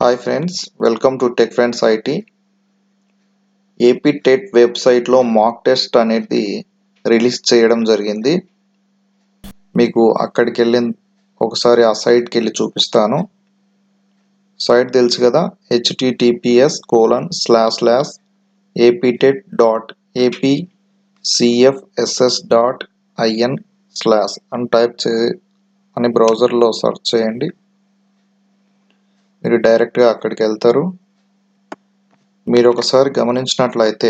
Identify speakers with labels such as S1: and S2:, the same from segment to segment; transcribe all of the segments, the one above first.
S1: hi friends welcome to tech friends IT AP TET వెబ్సైట్లో mock test అనేది release చేయడం జరిగింది మీకు అక్కడికి వెళ్ళిన ఒకసారి ఆ సైట్కి వెళ్ళి చూపిస్తాను సైట్ తెలుసు కదా HTTPS colon slash slash APTET dot AP CFSS dot IN slash అని టైప్ చే అని బ్రౌజర్లో సెర్చ్ చేయండి మీరు డైరెక్ట్గా అక్కడికి వెళ్తారు మీరు ఒకసారి గమనించినట్లయితే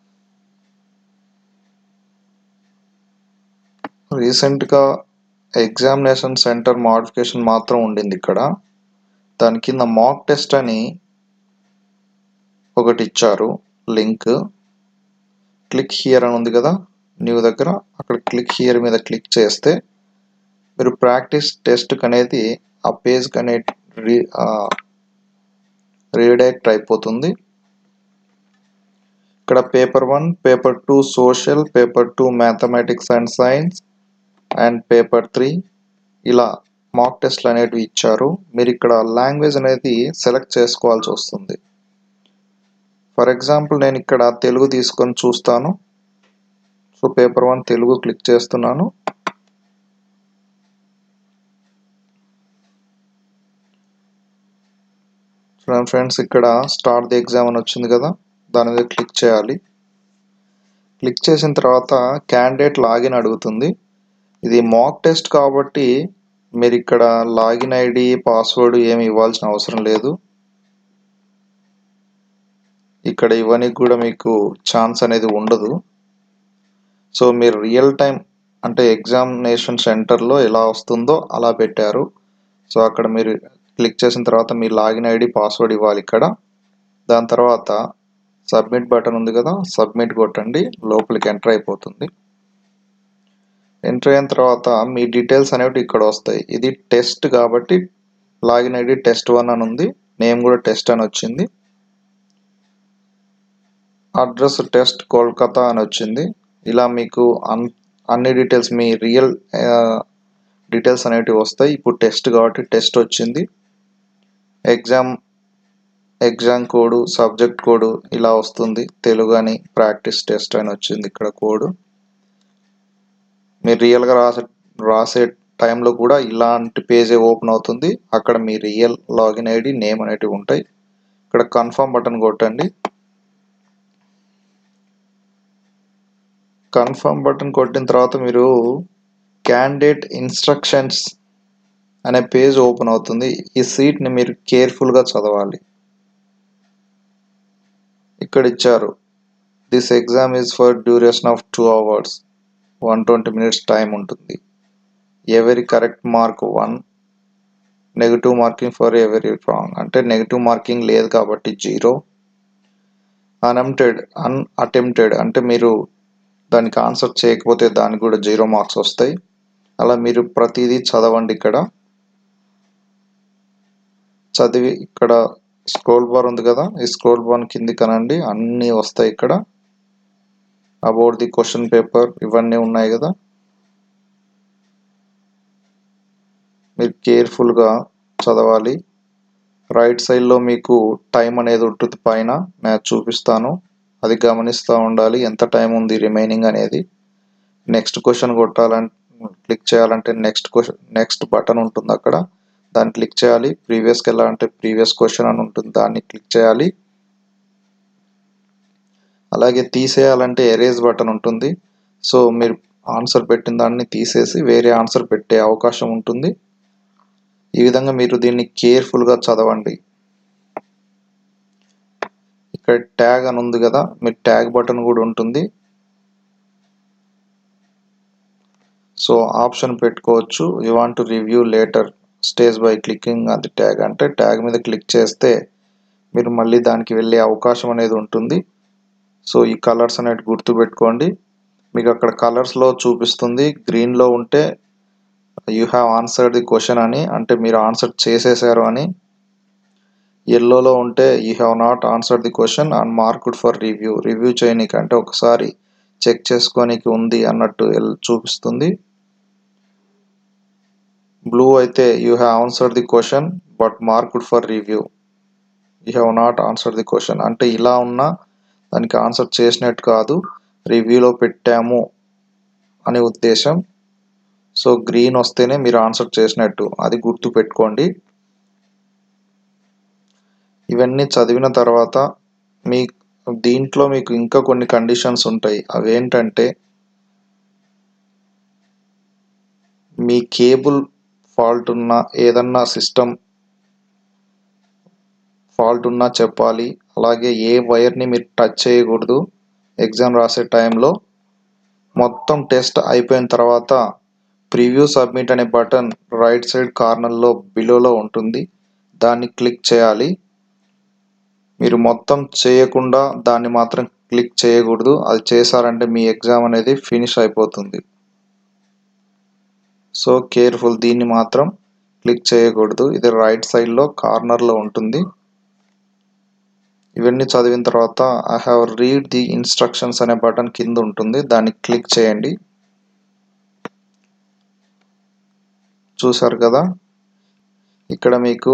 S1: రీసెంట్గా ఎగ్జామినేషన్ సెంటర్ మోడిఫికేషన్ మాత్రం ఉండింది ఇక్కడ దాని కింద మాక్ టెస్ట్ అని ఒకటి ఇచ్చారు లింక్ క్లిక్ హియర్ అని ఉంది కదా న్యూ దగ్గర అక్కడ క్లిక్ హియర్ మీద క్లిక్ చేస్తే మీరు ప్రాక్టీస్ టెస్ట్కి అనేది ఆ పేజ్కి అనే రీ రీడైరెక్ట్ అయిపోతుంది ఇక్కడ paper one paper two social paper two mathematics and science and paper three ఇలా మాక్ టెస్ట్లు అనేటివి ఇచ్చారు మీరు ఇక్కడ లాంగ్వేజ్ అనేది సెలెక్ట్ చేసుకోవాల్సి వస్తుంది ఫర్ ఎగ్జాంపుల్ నేను ఇక్కడ తెలుగు తీసుకొని చూస్తాను so paper one Telugu click చేస్తున్నాను చూడండి ఫ్రెండ్స్ ఇక్కడ స్టార్ట్ ది ఎగ్జామ్ అని వచ్చింది కదా దాని మీద క్లిక్ చేయాలి క్లిక్ చేసిన తర్వాత క్యాండిడేట్ లాగిన్ అడుగుతుంది ఇది మాక్ టెస్ట్ కాబట్టి మీరు ఇక్కడ లాగిన్ ఐడి పాస్వర్డ్ ఏమి ఇవ్వాల్సిన అవసరం లేదు ఇక్కడ ఇవ్వడానికి కూడా మీకు ఛాన్స్ అనేది ఉండదు సో మీరు రియల్ టైం అంటే ఎగ్జామినేషన్ సెంటర్లో ఎలా వస్తుందో అలా పెట్టారు సో అక్కడ మీరు క్లిక్ చేసిన తర్వాత మీ లాగిన్ ఐడి పాస్వర్డ్ ఇవ్వాలి ఇక్కడ దాని తర్వాత సబ్మిట్ బటన్ ఉంది కదా సబ్మిట్ కొట్టండి లోపలికి ఎంటర్ అయిపోతుంది ఎంటర్ అయిన తర్వాత మీ డీటెయిల్స్ అనేవి ఇక్కడ వస్తాయి ఇది టెస్ట్ కాబట్టి లాగిన్ ఐడి టెస్ట్ వన్ అని ఉంది నేమ్ కూడా టెస్ట్ అని వచ్చింది అడ్రస్ టెస్ట్ కోల్కతా అని వచ్చింది ఇలా మీకు అన్ అన్ని డీటెయిల్స్ మీ రియల్ డీటెయిల్స్ అనేటివి వస్తాయి ఇప్పుడు టెస్ట్ కాబట్టి టెస్ట్ వచ్చింది exam exam code subject code ఇలా వస్తుంది తెలుగు అని ప్రాక్టీస్ టెస్ట్ అని వచ్చింది ఇక్కడ కోడ్ మీరు రియల్గా రాసే రాసే టైంలో కూడా ఇలాంటి పేజే ఓపెన్ అవుతుంది అక్కడ మీ రియల్ లాగిన్ ఐడి నేమ్ అనేటివి ఉంటాయి ఇక్కడ కన్ఫర్మ్ బటన్ కొట్టండి కన్ఫర్మ్ బటన్ కొట్టిన తర్వాత మీరు క్యాండిడేట్ ఇన్స్ట్రక్షన్స్ అనే పేజ్ ఓపెన్ అవుతుంది ఈ సీట్ని మీరు కేర్ఫుల్గా చదవాలి ఇక్కడ ఇచ్చారు this exam is for duration of two hours one twenty minutes time ఉంటుంది every correct mark one negative marking for every wrong అంటే నెగిటివ్ మార్కింగ్ లేదు కాబట్టి జీరో అన్అటెంప్టెడ్ అన్ అటెంప్టెడ్ అంటే మీరు దానికి ఆన్సర్ చేయకపోతే దానికి కూడా జీరో మార్క్స్ వస్తాయి అలా మీరు ప్రతిదీ చదవండి ఇక్కడ చదివి ఇక్కడ స్క్రోల్ బార్ ఉంది కదా ఈ స్క్రోల్ బార్ కింది కనండి అన్నీ వస్తాయి ఇక్కడ అబౌట్ ది క్వశ్చన్ పేపర్ ఇవన్నీ ఉన్నాయి కదా మీరు కేర్ఫుల్గా చదవాలి రైట్ సైడ్లో మీకు టైం అనేది ఉంటుంది పైన నేను చూపిస్తాను అది గమనిస్తూ ఉండాలి ఎంత టైం ఉంది రిమైనింగ్ అనేది నెక్స్ట్ క్వశ్చన్ కొట్టాలంటే క్లిక్ చేయాలంటే నెక్స్ట్ క్వశ్చన్ నెక్స్ట్ బటన్ ఉంటుంది అక్కడ దాన్ని క్లిక్ చేయాలి ప్రీవియస్కి వెళ్ళాలంటే ప్రీవియస్ క్వశ్చన్ అని ఉంటుంది దాన్ని క్లిక్ చేయాలి అలాగే తీసేయాలంటే ఎరేజ్ బటన్ ఉంటుంది సో మీరు ఆన్సర్ పెట్టిన దాన్ని తీసేసి వేరే ఆన్సర్ పెట్టే అవకాశం ఉంటుంది ఈ విధంగా మీరు దీన్ని కేర్ఫుల్గా చదవండి ఇక్కడ ట్యాగ్ అని ఉంది కదా మీ ట్యాగ్ బటన్ కూడా ఉంటుంది సో ఆప్షన్ పెట్టుకోవచ్చు you want to review later stage by clicking అది ట్యాగ్ అంటే ట్యాగ్ మీద క్లిక్ చేస్తే మీరు మళ్ళీ దానికి వెళ్ళే అవకాశం అనేది ఉంటుంది సో ఈ కలర్స్ అనేది గుర్తుపెట్టుకోండి మీకు అక్కడ కలర్స్లో చూపిస్తుంది గ్రీన్లో ఉంటే you have answered the question అని అంటే మీరు ఆన్సర్ చేసేసారు అని ఎల్లోలో ఉంటే you have not answer the question and marked for review review చేయనీకి అంటే ఒకసారి చెక్ చేసుకోనికి ఉంది అన్నట్టు చూపిస్తుంది బ్లూ అయితే you have answer the question but marked for review you have not answer the question అంటే ఇలా ఉన్నా దానికి ఆన్సర్ చేసినట్టు కాదు రివ్యూలో పెట్టాము అనే ఉద్దేశం సో గ్రీన్ వస్తేనే మీరు ఆన్సర్ చేసినట్టు అది గుర్తు పెట్టుకోండి ఇవన్నీ చదివిన తర్వాత మీ దీంట్లో మీకు ఇంకా కొన్ని కండిషన్స్ ఉంటాయి అవేంటంటే మీ కేబుల్ ఫాల్ట్ ఉన్న ఏదన్నా సిస్టమ్ ఫాల్ట్ ఉన్నా చెప్పాలి అలాగే ఏ వైర్ని మీరు టచ్ చేయకూడదు ఎగ్జామ్ రాసే టైంలో మొత్తం టెస్ట్ అయిపోయిన తర్వాత ప్రివ్యూ సబ్మిట్ అనే బటన్ రైట్ సైడ్ కార్నర్లో బిలోలో ఉంటుంది దాన్ని క్లిక్ చేయాలి మీరు మొత్తం చేయకుండా దాన్ని మాత్రం క్లిక్ చేయకూడదు అది చేశారంటే మీ ఎగ్జామ్ అనేది ఫినిష్ అయిపోతుంది సో కేర్ఫుల్ దీన్ని మాత్రం క్లిక్ చేయకూడదు ఇది రైట్ సైడ్లో కార్నర్లో ఉంటుంది ఇవన్నీ చదివిన తర్వాత I have read the instructions అనే బటన్ కింద ఉంటుంది దాన్ని క్లిక్ చేయండి చూసారు కదా ఇక్కడ మీకు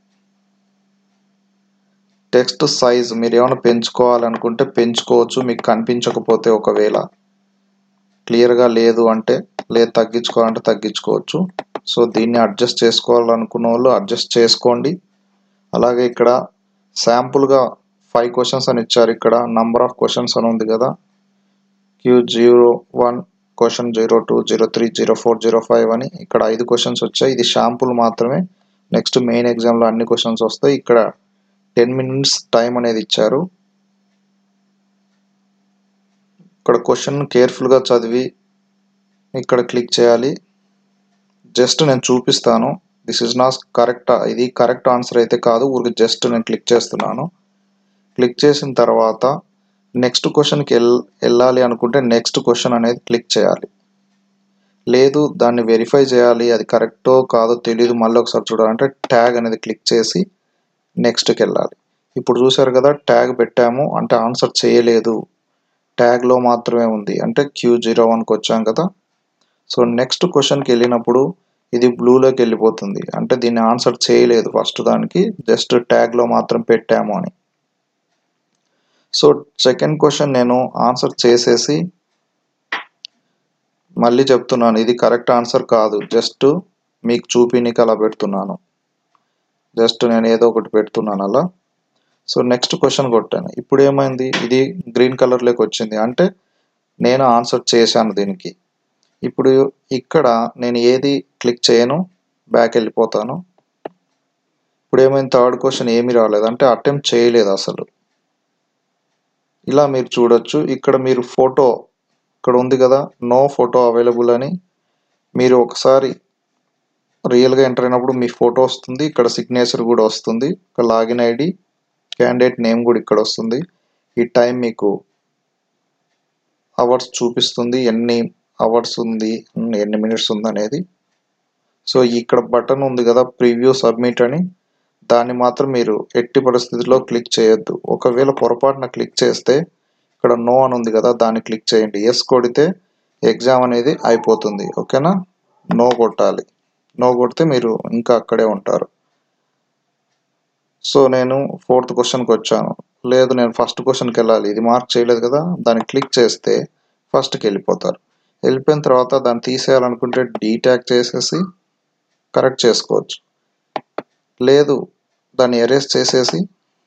S1: టెక్స్ట్ సైజ్ మీరు ఏమైనా పెంచుకోవాలనుకుంటే పెంచుకోవచ్చు మీకు కనిపించకపోతే ఒకవేళ క్లియర్గా లేదు అంటే లేదు తగ్గించుకోవాలంటే తగ్గించుకోవచ్చు సో దీన్ని అడ్జస్ట్ చేసుకోవాలనుకున్న వాళ్ళు అడ్జస్ట్ చేసుకోండి అలాగే ఇక్కడ శాంపుల్గా ఫైవ్ క్వశ్చన్స్ అని ఇచ్చారు ఇక్కడ నంబర్ ఆఫ్ క్వశ్చన్స్ అని ఉంది కదా Q zero one question zero two zero three zero four zero five అని ఇక్కడ ఐదు క్వశ్చన్స్ వచ్చాయి ఇది షాంపుల్ మాత్రమే నెక్స్ట్ మెయిన్ ఎగ్జామ్లో అన్ని క్వశ్చన్స్ వస్తాయి ఇక్కడ టెన్ మినిట్స్ టైం అనేది ఇచ్చారు ఇక్కడ క్వశ్చన్ కేర్ఫుల్గా చదివి ఇక్కడ క్లిక్ చేయాలి జస్ట్ నేను చూపిస్తాను దిస్ ఇస్ నాట్ కరెక్ట్ ఇది కరెక్ట్ ఆన్సర్ అయితే కాదు ఊరికి జస్ట్ నేను క్లిక్ చేస్తున్నాను క్లిక్ చేసిన తర్వాత నెక్స్ట్ క్వశ్చన్కి వెల్ వెళ్ళాలి అనుకుంటే నెక్స్ట్ క్వశ్చన్ అనేది క్లిక్ చేయాలి లేదు దాన్ని వెరిఫై చేయాలి అది కరెక్టో కాదో తెలియదు మళ్ళీ ఒకసారి చూడాలంటే ట్యాగ్ అనేది క్లిక్ చేసి నెక్స్ట్కి వెళ్ళాలి ఇప్పుడు చూసారు కదా ట్యాగ్ పెట్టాము అంటే ఆన్సర్ చేయలేదు ట్యాగ్లో మాత్రమే ఉంది అంటే క్యూ జీరో వన్కి వచ్చాం కదా సో నెక్స్ట్ క్వశ్చన్కి వెళ్ళినప్పుడు ఇది బ్లూలోకి వెళ్ళిపోతుంది అంటే దీన్ని ఆన్సర్ చేయలేదు ఫస్ట్ దానికి జస్ట్ ట్యాగ్లో మాత్రం పెట్టాము అని సో సెకండ్ క్వశ్చన్ నేను ఆన్సర్ చేసేసి మళ్ళీ చెప్తున్నాను ఇది కరెక్ట్ ఆన్సర్ కాదు జస్ట్ మీకు చూపినీకి అలా పెడుతున్నాను జస్ట్ నేను ఏదో ఒకటి పెడుతున్నాను అలా సో నెక్స్ట్ క్వశ్చన్ కొట్టాను ఇప్పుడు ఏమైంది ఇది గ్రీన్ కలర్లోకి వచ్చింది అంటే నేను ఆన్సర్ చేశాను దీనికి ఇప్పుడు ఇక్కడ నేను ఏది క్లిక్ చేయను బ్యాక్ వెళ్ళిపోతాను ఇప్పుడు ఏమైంది థర్డ్ క్వశ్చన్ ఏమీ రాలేదు అంటే అటెంప్ట్ చేయలేదు అసలు ఇలా మీరు చూడొచ్చు ఇక్కడ మీరు ఫోటో ఇక్కడ ఉంది కదా నో ఫోటో అవైలబుల్ అని మీరు ఒకసారి రియల్గా ఎంటర్ అయినప్పుడు మీ ఫోటో వస్తుంది ఇక్కడ సిగ్నేచర్ కూడా వస్తుంది ఇక్కడ లాగిన్ ఐడి క్యాండిడేట్ నేమ్ కూడా ఇక్కడ వస్తుంది ఈ టైం మీకు అవర్స్ చూపిస్తుంది ఎన్ని అవర్స్ ఉంది ఎన్ని మినిట్స్ ఉంది అనేది సో ఇక్కడ బటన్ ఉంది కదా ప్రివ్యూ సబ్మిట్ అని దాన్ని మాత్రం మీరు ఎట్టి పరిస్థితిలో క్లిక్ చేయొద్దు ఒకవేళ పొరపాటున క్లిక్ చేస్తే ఇక్కడ నో అని ఉంది కదా దాన్ని క్లిక్ చేయండి ఎస్ కొడితే ఎగ్జామ్ అనేది అయిపోతుంది ఓకేనా నో కొట్టాలి నో కొడితే మీరు ఇంకా అక్కడే ఉంటారు సో నేను ఫోర్త్ క్వశ్చన్కి వచ్చాను లేదు నేను ఫస్ట్ క్వశ్చన్కి వెళ్ళాలి ఇది మార్క్ చేయలేదు కదా దాన్ని క్లిక్ చేస్తే ఫస్ట్కి వెళ్ళిపోతారు వెళ్ళిపోయిన తర్వాత దాన్ని తీసేయాలనుకుంటే డీ ట్యాగ్ చేసేసి కరెక్ట్ చేసుకోవచ్చు లేదు దాన్ని ఎరేజ్ చేసేసి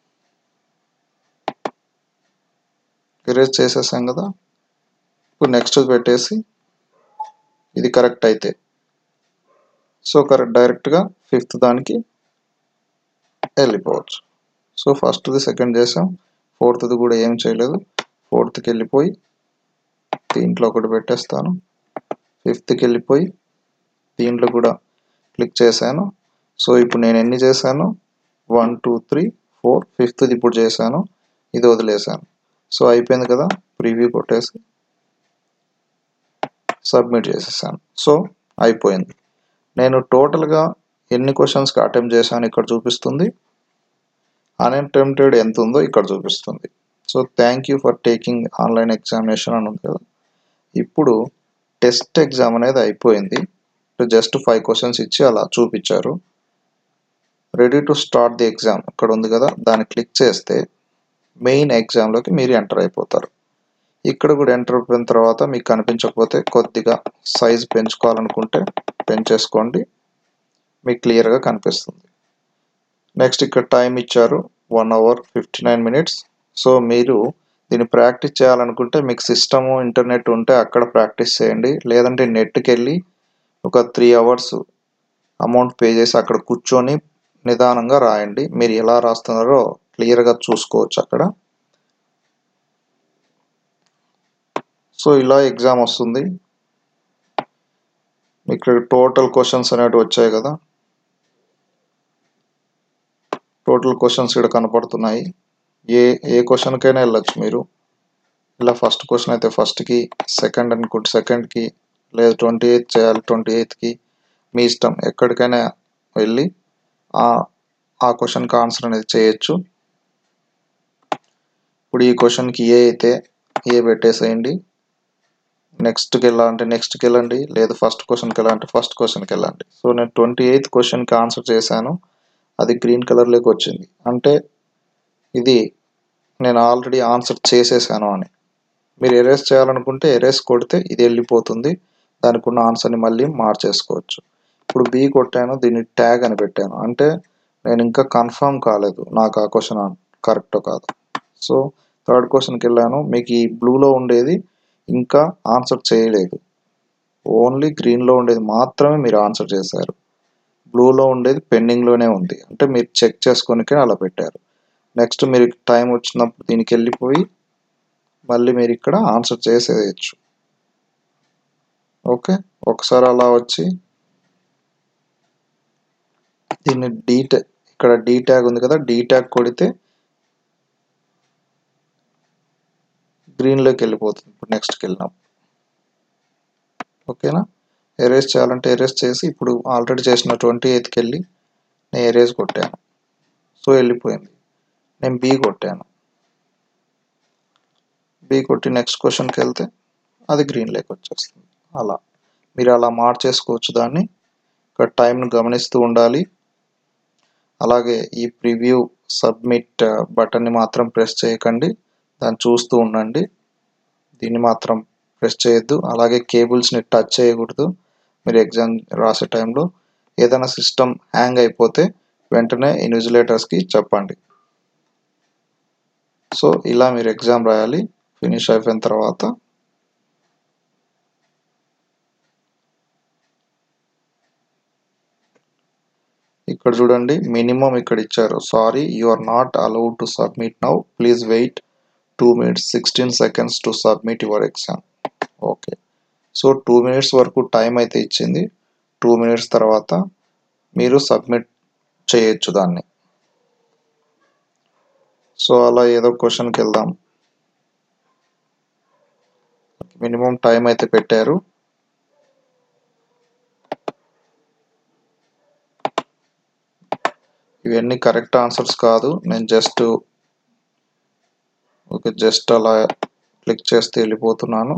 S1: ఎరేజ్ చేసేసాం కదా ఇప్పుడు నెక్స్ట్ పెట్టేసి ఇది కరెక్ట్ అయితే సో కరెక్ట్ డైరెక్ట్గా ఫిఫ్త్ దానికి వెళ్ళిపోవచ్చు సో ఫస్ట్ది సెకండ్ చేసాం ఫోర్త్ది కూడా ఏం చేయలేదు ఫోర్త్కి వెళ్ళిపోయి దీంట్లో ఒకటి పెట్టేస్తాను ఫిఫ్త్కి వెళ్ళిపోయి దీంట్లో కూడా క్లిక్ చేశాను సో ఇప్పుడు నేను ఎన్ని చేశాను వన్ టూ త్రీ ఫోర్ ఫిఫ్త్ది ఇప్పుడు చేశాను ఇది వదిలేసాను సో అయిపోయింది కదా ప్రివ్యూ కొట్టేసి సబ్మిట్ చేసేసాను సో అయిపోయింది నేను టోటల్గా ఎన్ని క్వశ్చన్స్కి అటెంప్ట్ చేశాను ఇక్కడ చూపిస్తుంది అన్అటెంప్టెడ్ ఎంత ఉందో ఇక్కడ చూపిస్తుంది so thank you for taking online examination అని ఉంది కదా ఇప్పుడు టెస్ట్ ఎగ్జామ్ అనేది అయిపోయింది జస్ట్ ఫైవ్ క్వశ్చన్స్ ఇచ్చి అలా చూపించారు ready to start the exam ఇక్కడ ఉంది కదా దాన్ని క్లిక్ చేస్తే మెయిన్ ఎగ్జామ్లోకి మీరు ఎంటర్ అయిపోతారు ఇక్కడ కూడా ఎంటర్ అయిపోయిన తర్వాత మీకు కనిపించకపోతే కొద్దిగా సైజ్ పెంచుకోవాలనుకుంటే పెంచేసుకోండి మీకు క్లియర్గా కనిపిస్తుంది నెక్స్ట్ ఇక్కడ టైం ఇచ్చారు one hour fifty nine minutes so మీరు దీన్ని ప్రాక్టీస్ చేయాలనుకుంటే మీకు సిస్టము ఇంటర్నెట్ ఉంటే అక్కడ ప్రాక్టీస్ చేయండి లేదంటే నెట్కి వెళ్ళి ఒక త్రీ అవర్స్ అమౌంట్ పే చేసి అక్కడ కూర్చొని నిదానంగా రాయండి మీరు ఎలా రాస్తున్నారో క్లియర్గా చూసుకోవచ్చు అక్కడ సో ఇలా ఎగ్జామ్ వస్తుంది మీకు టోటల్ క్వశ్చన్స్ అనేవి వచ్చాయి కదా టోటల్ క్వశ్చన్స్ ఇక్కడ కనపడుతున్నాయి ఏ ఏ క్వశ్చన్కైనా వెళ్ళొచ్చు మీరు ఇలా ఫస్ట్ క్వశ్చన్ అయితే ఫస్ట్కి సెకండ్ అనుకుంటే సెకండ్కి లేదా ట్వంటీ ఎయిత్ చేయాలి ట్వంటీ ఎయిత్కి మీ ఇష్టం ఎక్కడికైనా వెళ్ళి ఆ ఆ క్వశ్చన్కి ఆన్సర్ అనేది చేయొచ్చు ఇప్పుడు ఈ క్వశ్చన్కి ఏ అయితే ఏ పెట్టేసేయండి నెక్స్ట్కి వెళ్ళాలంటే నెక్స్ట్కి వెళ్ళండి లేదు ఫస్ట్ క్వశ్చన్కి వెళ్ళాలంటే ఫస్ట్ క్వశ్చన్కి వెళ్ళండి సో నేను ట్వంటీ ఎయిత్ క్వశ్చన్కి ఆన్సర్ చేశాను అది గ్రీన్ కలర్లోకి వచ్చింది అంటే ఇది నేను ఆల్రెడీ ఆన్సర్ చేసేసాను అని మీరు ఎరేస్ చేయాలనుకుంటే ఎరేస్ కొడితే ఇది వెళ్ళిపోతుంది దానికి ఉన్న ఆన్సర్ని మళ్ళీ మార్చేసుకోవచ్చు ఇప్పుడు బి కొట్టాను దీన్ని ట్యాగ్ అని పెట్టాను అంటే నేను ఇంకా కన్ఫర్మ్ కాలేదు నాకు ఆ క్వశ్చన్ కరెక్ట్ కాదు సో థర్డ్ క్వశ్చన్కి వెళ్ళాను మీకు ఈ బ్లూలో ఉండేది ఇంకా ఆన్సర్ చేయలేదు ఓన్లీ గ్రీన్లో ఉండేది మాత్రమే మీరు ఆన్సర్ చేశారు బ్లూలో ఉండేది పెండింగ్లోనే ఉంది అంటే మీరు చెక్ చేసుకోనికే అలా పెట్టారు నెక్స్ట్ మీరు టైం వచ్చినప్పుడు దీనికి వెళ్ళిపోయి మళ్ళీ మీరు ఇక్కడ ఆన్సర్ చేసేయచ్చు ఓకే ఒకసారి అలా వచ్చి దీన్ని డీ ఇక్కడ డీ ట్యాగ్ ఉంది కదా డీ ట్యాగ్ కొడితే గ్రీన్లోకి వెళ్ళిపోతుంది ఇప్పుడు నెక్స్ట్కి వెళ్ళినాం ఓకేనా ఎరేజ్ చేయాలంటే ఎరేజ్ చేసి ఇప్పుడు ఆల్రెడీ చేసిన ట్వంటీ ఎయిత్కి వెళ్ళి నేను ఎరేజ్ కొట్టాను సో వెళ్ళిపోయింది నేను బి కొట్టాను బి కొట్టి నెక్స్ట్ క్వశ్చన్కి వెళ్తే అది గ్రీన్ లేక్ వచ్చేస్తుంది అలా మీరు అలా మార్చేసుకోవచ్చు దాన్ని ఇక్కడ టైంను గమనిస్తూ ఉండాలి అలాగే ఈ ప్రివ్యూ సబ్మిట్ బటన్ని మాత్రం ప్రెస్ చేయకండి దాన్ని చూస్తూ ఉండండి దీన్ని మాత్రం ప్రెస్ చేయొద్దు అలాగే కేబుల్స్ని టచ్ చేయకూడదు మీరు ఎగ్జామ్ రాసే టైంలో ఏదైనా సిస్టమ్ హ్యాంగ్ అయిపోతే వెంటనే ఇన్విజిలేటర్స్కి చెప్పండి సో ఇలా మీరు ఎగ్జామ్ రాయాలి ఫినిష్ అయిపోయిన తర్వాత ఇక్కడ చూడండి మినిమం ఇక్కడ ఇచ్చారు sorry you are not allowed to submit now please wait two minutes sixteen seconds to submit your exam okay so two minutes వరకు టైం అయితే ఇచ్చింది టూ మినిట్స్ తర్వాత మీరు సబ్మిట్ చేయొచ్చు దాన్ని సో అలా ఏదో క్వశ్చన్కి వెళ్దాం మినిమం టైం అయితే పెట్టారు ఇవన్నీ కరెక్ట్ ఆన్సర్స్ కాదు నేను జస్ట్ ఓకే జస్ట్ అలా క్లిక్ చేస్తే వెళ్ళిపోతున్నాను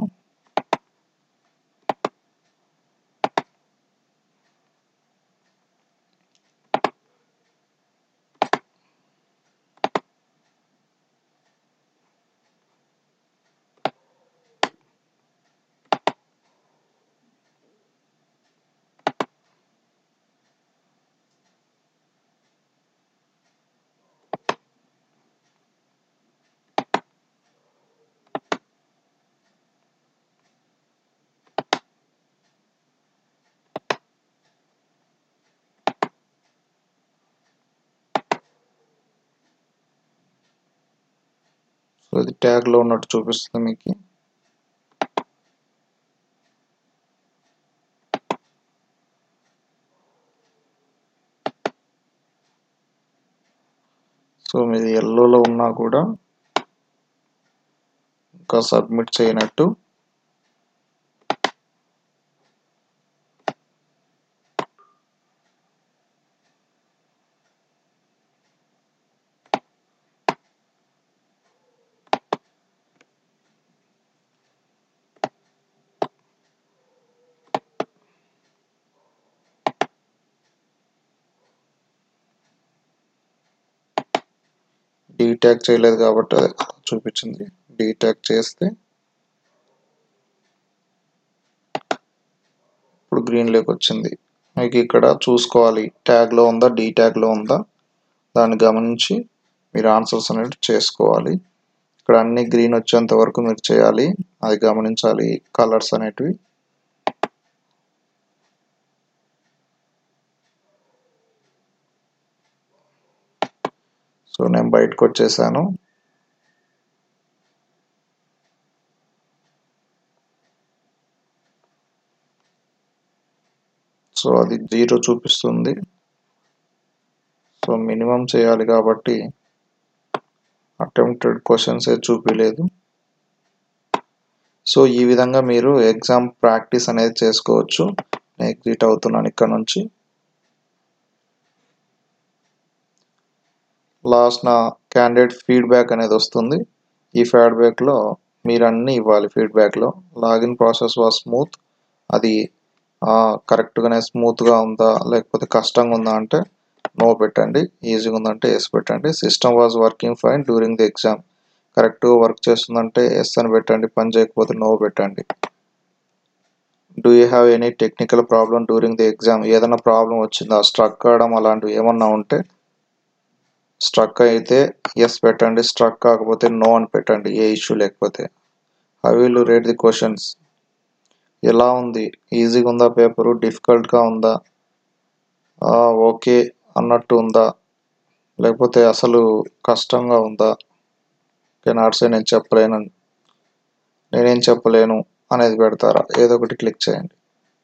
S1: సో ఇది ట్యాగ్లో ఉన్నట్టు చూపిస్తుంది మీకు సో మీది ఎల్లోలో ఉన్నా కూడా ఇంకా సబ్మిట్ చేయనట్టు ట్యాగ్ చేయలేదు కాబట్టి అది చూపించింది డీ ట్యాగ్ చేస్తే ఇప్పుడు గ్రీన్లోకి వచ్చింది మీకు ఇక్కడ చూసుకోవాలి ట్యాగ్లో ఉందా డీ ట్యాగ్లో ఉందా దాన్ని గమనించి మీరు ఆన్సర్స్ అనేవి చేసుకోవాలి ఇక్కడ అన్ని గ్రీన్ వచ్చేంత వరకు మీరు చేయాలి అది గమనించాలి కలర్స్ అనేటివి సో నేను బయటకు వచ్చేసాను సో అది జీరో చూపిస్తుంది సో మినిమం చేయాలి కాబట్టి అటెంప్టెడ్ క్వశ్చన్స్ ఏ చూపించలేదు సో ఈ విధంగా మీరు ఎగ్జామ్ ప్రాక్టీస్ అనేది చేసుకోవచ్చు నేను ఎగ్జిట్ అవుతున్నాను ఇక్కడ నుంచి లాస్ట్ నా క్యాండిడేట్ ఫీడ్బ్యాక్ అనేది వస్తుంది ఈ ఫీడ్బ్యాక్లో మీరు అన్నీ ఇవ్వాలి ఫీడ్బ్యాక్లో లాగిన్ ప్రాసెస్ వాజ్ స్మూత్ అది కరెక్ట్గానే స్మూత్గా ఉందా లేకపోతే కష్టంగా ఉందా అంటే నో పెట్టండి ఈజీగా ఉందంటే ఎస్ పెట్టండి system was working fine during the exam కరెక్ట్గా వర్క్ చేస్తుందంటే ఎస్ అని పెట్టండి పని చేయకపోతే నో పెట్టండి do you have any technical problem during the exam ఏదైనా ప్రాబ్లం వచ్చిందా స్ట్రక్ కావడం అలాంటివి ఏమన్నా ఉంటే స్ట్రక్ అయితే ఎస్ పెట్టండి స్ట్రక్ కాకపోతే నో అని పెట్టండి ఏ ఇష్యూ లేకపోతే how will rate the questions ఎలా ఉంది ఈజీగా ఉందా పేపరు డిఫికల్ట్గా ఉందా ఓకే అన్నట్టు ఉందా లేకపోతే అసలు కష్టంగా ఉందా కెనాట్సే నేను చెప్పలేను నేనేం చెప్పలేను అనేది పెడతారా ఏదో ఒకటి క్లిక్ చేయండి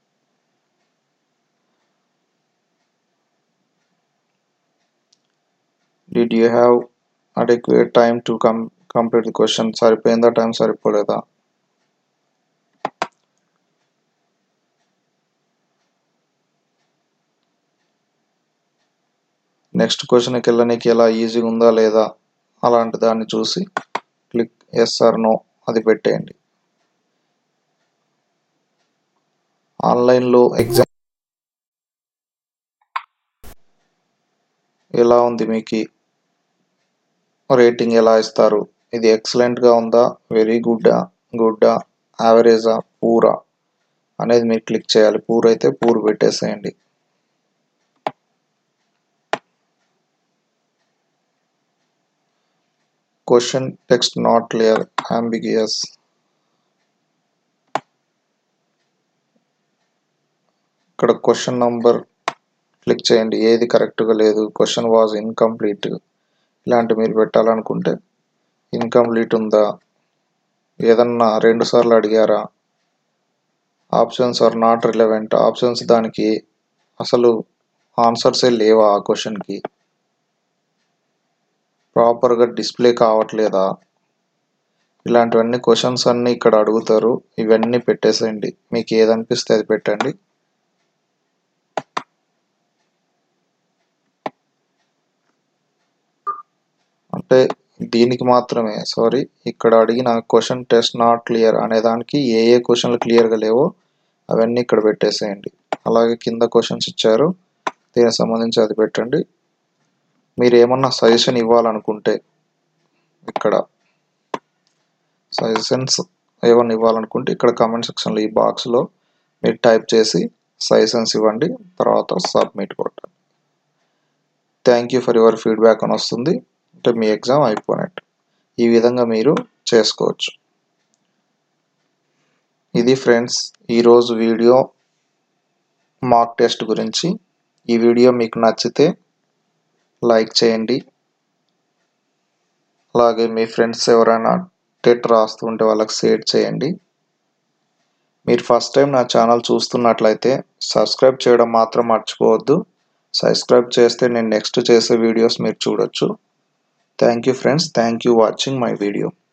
S1: did you have adequate time to come complete the question సరిపోయిందా టైం సరిపోలేదా నెక్స్ట్ క్వశ్చన్కి వెళ్ళడానికి ఎలా ఈజీగా ఉందా లేదా అలాంటి దాన్ని చూసి క్లిక్ ఎస్ ఆర్ నో అది పెట్టేయండి ఆన్లైన్లో ఎగ్జామ్ ఎలా ఉంది మీకు రేటింగ్ ఎలా ఇస్తారు ఇది ఎక్సలెంట్గా ఉందా వెరీ గుడ్డా గుడ్డా యావరేజా పూరా అనేది మీరు క్లిక్ చేయాలి పూర్ అయితే పూర్ పెట్టేసేయండి question text not clear ambiguous ఇక్కడ క్వశ్చన్ నంబర్ క్లిక్ చేయండి ఏది కరెక్ట్గా లేదు క్వశ్చన్ వాజ్ ఇన్కంప్లీట్ ఇలాంటి మీరు పెట్టాలనుకుంటే ఇన్కంప్లీట్ ఉందా ఏదన్నా రెండు సార్లు అడిగారా options are not relevant options దానికి అసలు ఆన్సర్సే లేవా ఆ క్వశ్చన్కి ప్రాపర్గా డిస్ప్లే కావట్లేదా ఇలాంటివన్నీ క్వశ్చన్స్ అన్నీ ఇక్కడ అడుగుతారు ఇవన్నీ పెట్టేసేయండి మీకు ఏదనిపిస్తే అది పెట్టండి అంటే దీనికి మాత్రమే సారీ ఇక్కడ అడిగిన క్వశ్చన్ టెస్ట్ నాట్ క్లియర్ అనే దానికి ఏ ఏ క్వశ్చన్లు క్లియర్గా లేవో అవన్నీ ఇక్కడ పెట్టేసేయండి అలాగే కింద క్వశ్చన్స్ ఇచ్చారు దీనికి సంబంధించి అది పెట్టండి మీరు ఏమన్నా సజెషన్ ఇవ్వాలనుకుంటే ఇక్కడ సజెషన్స్ ఏమన్నా ఇవ్వాలనుకుంటే ఇక్కడ కామెంట్ సెక్షన్లో ఈ బాక్స్లో మీరు టైప్ చేసి సజెషన్స్ ఇవ్వండి తర్వాత సబ్మిట్ కొట్టండి thank you for your feedback అని వస్తుంది అంటే మీ ఎగ్జామ్ అయిపోయినట్టు ఈ విధంగా మీరు చేసుకోవచ్చు ఇది ఫ్రెండ్స్ ఈరోజు వీడియో మాక్ టెస్ట్ గురించి ఈ వీడియో మీకు నచ్చితే లైక్ చేయండి అలాగే మీ ఫ్రెండ్స్ ఎవరైనా టెట్ రాస్తుంటే వాళ్ళకి షేర్ చేయండి మీరు ఫస్ట్ టైం నా ఛానల్ చూస్తున్నట్లయితే సబ్స్క్రైబ్ చేయడం మాత్రం మర్చిపోవద్దు సబ్స్క్రైబ్ చేస్తే నేను నెక్స్ట్ చేసే వీడియోస్ మీరు చూడొచ్చు thank you friends thank you watching my video